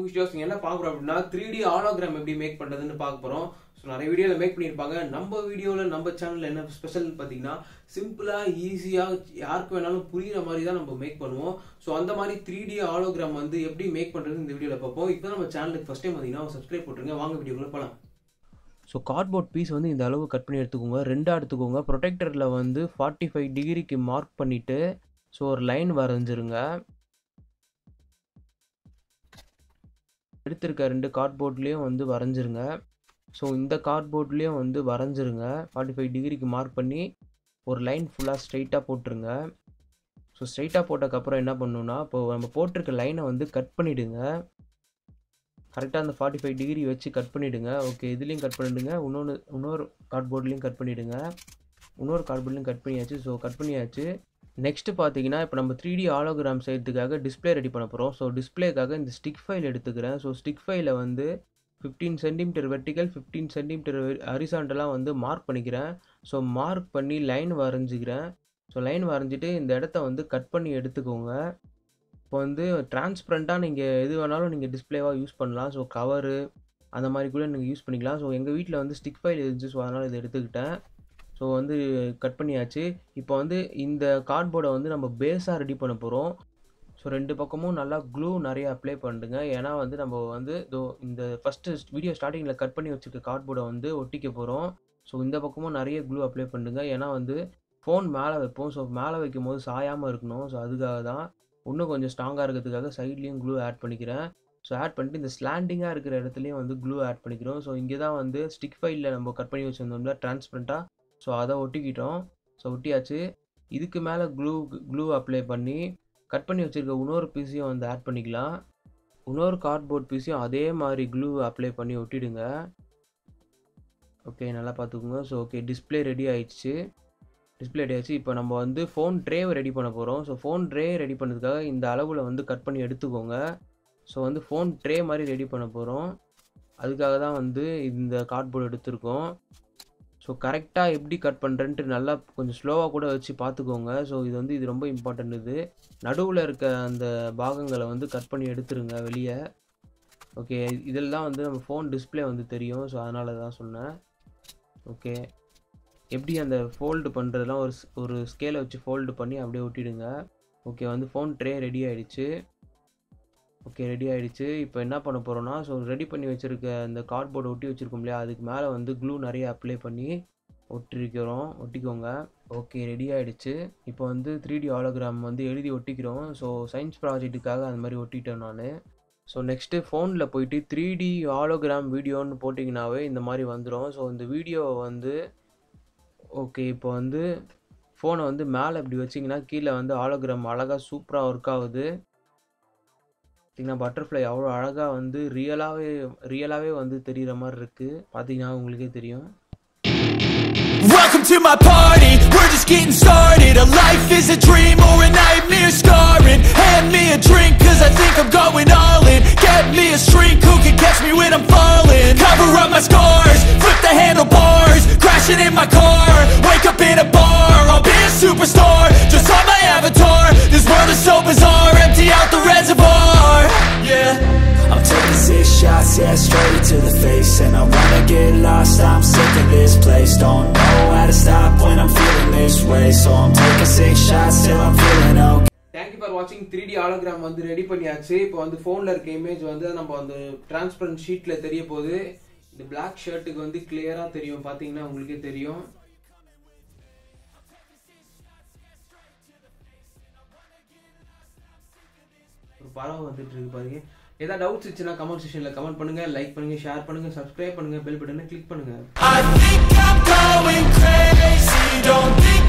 videos என்ன பார்க்க போறோம் அப்படின்னா த்ரீ டி ஆலோகிராம் எப்படி மேக் பண்றதுன்னு பார்க்க போறோம் ஸோ நிறைய வீடியோவில் மேக் பண்ணியிருப்பாங்க நம்ம வீடியோவில் நம்ம சேனலில் என்ன ஸ்பெஷல் பார்த்தீங்கன்னா சிம்பிளாக ஈஸியாக யாருக்கு வேணாலும் புரியுற மாதிரி தான் நம்ம மேக் பண்ணுவோம் ஸோ அந்த மாதிரி த்ரீ டி ஆலோகிராம் வந்து எப்படி மேக் பண்ணுறது இந்த வீடியோவில் பார்ப்போம் இப்போ நம்ம சேனலுக்கு ஃபஸ்ட் டைம் பார்த்தீங்கன்னா சப்ஸ்கிரைப் போட்டுருங்க வாங்க வீடியோக்குள்ள போகலாம் ஸோ கார்ட்போர்ட் பீஸ் வந்து இந்த அளவு கட் பண்ணி எடுத்துக்கோங்க ரெண்டாக எடுத்துக்கோங்க ப்ரொடெக்டரில் வந்து ஃபார்ட்டி ஃபைவ் டிகிரிக்கு மார்க் பண்ணிவிட்டு ஸோ ஒரு லைன் வரைஞ்சிருங்க எடுத்திருக்க ரெண்டு கார்ட்போர்ட்லேயும் வந்து வரைஞ்சிருங்க ஸோ இந்த கார்ட்போர்ட்லேயும் வந்து வரைஞ்சிருங்க ஃபார்ட்டி ஃபைவ் டிகிரிக்கு மார்க் பண்ணி ஒரு லைன் ஃபுல்லாக ஸ்ட்ரைட்டாக போட்டுருங்க ஸோ ஸ்ட்ரைட்டாக போட்டதுக்கப்புறம் என்ன பண்ணணுன்னா இப்போ நம்ம போட்டிருக்க லைனை வந்து கட் பண்ணிவிடுங்க கரெக்டாக அந்த ஃபார்ட்டி ஃபைவ் டிகிரி வச்சு கட் பண்ணிவிடுங்க ஓகே இதுலேயும் கட் பண்ணிவிடுங்க இன்னொன்று இன்னொரு கார்ட்போர்ட்லேயும் கட் பண்ணிவிடுங்க இன்னொரு கார்ட்போர்ட்லேயும் கட் பண்ணியாச்சு ஸோ கட் பண்ணியாச்சு நெக்ஸ்ட்டு பார்த்தீங்கன்னா இப்போ நம்ம த்ரீ டி ஆலோகிராம் செய்யறதுக்காக டிஸ்பிளே ரெடி பண்ண போகிறோம் ஸோ டிஸ்பிளேக்காக இந்த ஸ்டிக் ஃபைல் எடுத்துக்கிறேன் ஸோ ஸ்டிக் ஃபைலை வந்து fifteen centimetre vertical fifteen centimetre ஹரிசாண்டலாக வந்து மார்க் பண்ணிக்கிறேன் ஸோ மார்க் பண்ணி லைன் வரைஞ்சிக்கிறேன் ஸோ லைன் வரைஞ்சிட்டு இந்த இடத்த வந்து கட் பண்ணி எடுத்துக்கோங்க இப்போ வந்து டிரான்ஸ்பரண்ட்டாக நீங்கள் எது வேணாலும் நீங்கள் டிஸ்பிளேவாக யூஸ் பண்ணலாம் ஸோ கவரு அந்த மாதிரி கூட நீங்கள் யூஸ் பண்ணிக்கலாம் ஸோ எங்கள் வீட்டில் வந்து ஸ்டிக் ஃபைல் இருந்துச்சு ஸோ அதனால் இதை எடுத்துக்கிட்டேன் ஸோ வந்து கட் பண்ணியாச்சு இப்போ வந்து இந்த கார்ட்போர்டை வந்து நம்ம பேஸாக ரெடி பண்ண போகிறோம் ஸோ ரெண்டு பக்கமும் நல்லா க்ளூ நிறைய அப்ளை பண்ணுங்க ஏன்னா வந்து நம்ம வந்து இதோ இந்த ஃபஸ்ட்டு வீடியோ ஸ்டார்டிங்கில் கட் பண்ணி வச்சுருக்க கார்ட்போர்டை வந்து ஒட்டிக்க போகிறோம் ஸோ இந்த பக்கமும் நிறைய க்ளூ அப்ளை பண்ணுங்க ஏன்னா வந்து ஃபோன் மேலே வைப்போம் ஸோ மேலே வைக்கும் போது சாயாமல் இருக்கணும் ஸோ அதுக்காக தான் இன்னும் கொஞ்சம் ஸ்ட்ராங்காக இருக்கிறதுக்காக சைட்லேயும் க்ளூ ஆட் பண்ணிக்கிறேன் ஸோ ஆட் பண்ணிட்டு இந்த ஸ்லாண்டிங்காக இருக்கிற இடத்துலையும் வந்து க்ளூ ஆட் பண்ணிக்கிறோம் ஸோ இங்கே தான் வந்து ஸ்டிக் ஃபைலில் நம்ம கட் பண்ணி வச்சுருந்தோம்ல டிரான்ஸ்பரண்ட்டாக ஸோ அதை ஒட்டிக்கிட்டோம் ஸோ ஒட்டியாச்சு இதுக்கு மேலே க்ளூ க்ளூ அப்ளை பண்ணி கட் பண்ணி வச்சுருக்க இன்னொரு பீஸையும் வந்து ஆட் பண்ணிக்கலாம் இன்னொரு கார்ட்போர்ட் பீஸையும் அதே மாதிரி க்ளூ அப்ளை பண்ணி ஒட்டிடுங்க ஓகே நல்லா பார்த்துக்கோங்க ஸோ ஓகே டிஸ்பிளே ரெடி ஆயிடுச்சு டிஸ்பிளே ரெடி ஆச்சு இப்போ நம்ம வந்து ஃபோன் ட்ரேவை ரெடி பண்ண போகிறோம் ஸோ ஃபோன் ட்ரே ரெடி பண்ணுறதுக்காக இந்த அளவில் வந்து கட் பண்ணி எடுத்துக்கோங்க ஸோ வந்து ஃபோன் ட்ரே மாதிரி ரெடி பண்ண போகிறோம் அதுக்காக தான் வந்து இந்த கார்ட்போர்டு எடுத்திருக்கோம் ஸோ கரெக்டாக எப்படி கட் பண்ணுறேன்ட்டு நல்லா கொஞ்சம் ஸ்லோவாக கூட வச்சு பார்த்துக்கோங்க ஸோ இது வந்து இது ரொம்ப இம்பார்ட்டன்ட் இது நடுவில் இருக்க அந்த பாகங்களை வந்து கட் பண்ணி எடுத்துருங்க வெளியே ஓகே இதில் தான் வந்து நம்ம ஃபோன் டிஸ்பிளே வந்து தெரியும் ஸோ அதனால தான் சொன்னேன் ஓகே எப்படி அந்த ஃபோல்டு பண்ணுறதுலாம் ஒரு ஒரு ஸ்கேலை வச்சு ஃபோல்டு பண்ணி அப்படியே ஒட்டிடுங்க ஓகே வந்து ஃபோன் ட்ரே ரெடி ஆகிடுச்சு ஓகே ரெடி ஆகிடுச்சு இப்போ என்ன பண்ண போகிறோன்னா ஸோ ரெடி பண்ணி வச்சுருக்க அந்த கார்ட்போர்டு ஒட்டி வச்சுருக்கோம் இல்லையா அதுக்கு மேலே வந்து க்ளூ நிறைய அப்ளை பண்ணி ஒட்டிருக்கிறோம் ஒட்டிக்கோங்க ஓகே ரெடி ஆகிடுச்சு இப்போ வந்து த்ரீ டி ஆலோகிராம் வந்து எழுதி ஒட்டிக்கிறோம் ஸோ சயின்ஸ் ப்ராஜெக்ட்டுக்காக அந்த மாதிரி ஒட்டிட்டேன் நான் ஸோ நெக்ஸ்ட்டு ஃபோனில் போயிட்டு த்ரீ டி ஆலோகிராம் வீடியோன்னு போட்டிங்கனாவே இந்த மாதிரி வந்துடும் ஸோ இந்த வீடியோவை வந்து ஓகே இப்போ வந்து ஃபோனை வந்து மேலே இப்படி வச்சிங்கன்னா கீழே வந்து ஆலோகிராம் அழகாக சூப்பராக ஒர்க் ஆகுது பார்த்தீங்கன்னா பட்டர்ஃப்ளை அவ்வளோ அழகாக வந்து ரியலாகவே ரியலாகவே வந்து தெரிகிற மாதிரி இருக்குது பார்த்தீங்கன்னா உங்களுக்கே தெரியும் Welcome to my party, we're just getting started A life is a dream or a nightmare scarring Hand me a drink cause I think I'm going all in Get me a shrink who can catch me when I'm falling Cover up my scars, flip the handlebars Crashing in my car, wake up in a bar I'll be a superstar, just on my avatar This world is so bizarre, empty out the reservoir Yeah I'm taking six shots, yeah, straight to the face And I wanna get lost, I'm sick of this place Don't know how to stop when I'm feeling this way So I'm taking six shots till I'm feeling okay thank you for வாட்சிங் three D hologram வந்து ready பண்ணியாச்சு இப்போ வந்து ஃபோனில் இருக்க image வந்து நம்ம வந்து டிரான்ஸ்பரண்ட் ஷீட்டில் தெரிய போகுது இந்த பிளாக் ஷர்ட்டுக்கு வந்து கிளியராக தெரியும் பார்த்தீங்கன்னா உங்களுக்கே தெரியும் ஒரு பறவை வந்துட்டு இருக்கு பாருங்க ஏதாவது டவுட்ஸ் இருந்துச்சுன்னா கமெண்ட் செக்ஷனில் கமெண்ட் பண்ணுங்க லைக் பண்ணுங்க ஷேர் பண்ணுங்க சப்ஸ்கிரைப் பண்ணுங்க பெல் பட்டனை கிளிக் பண்ணுங்க I think I'm going crazy Don't think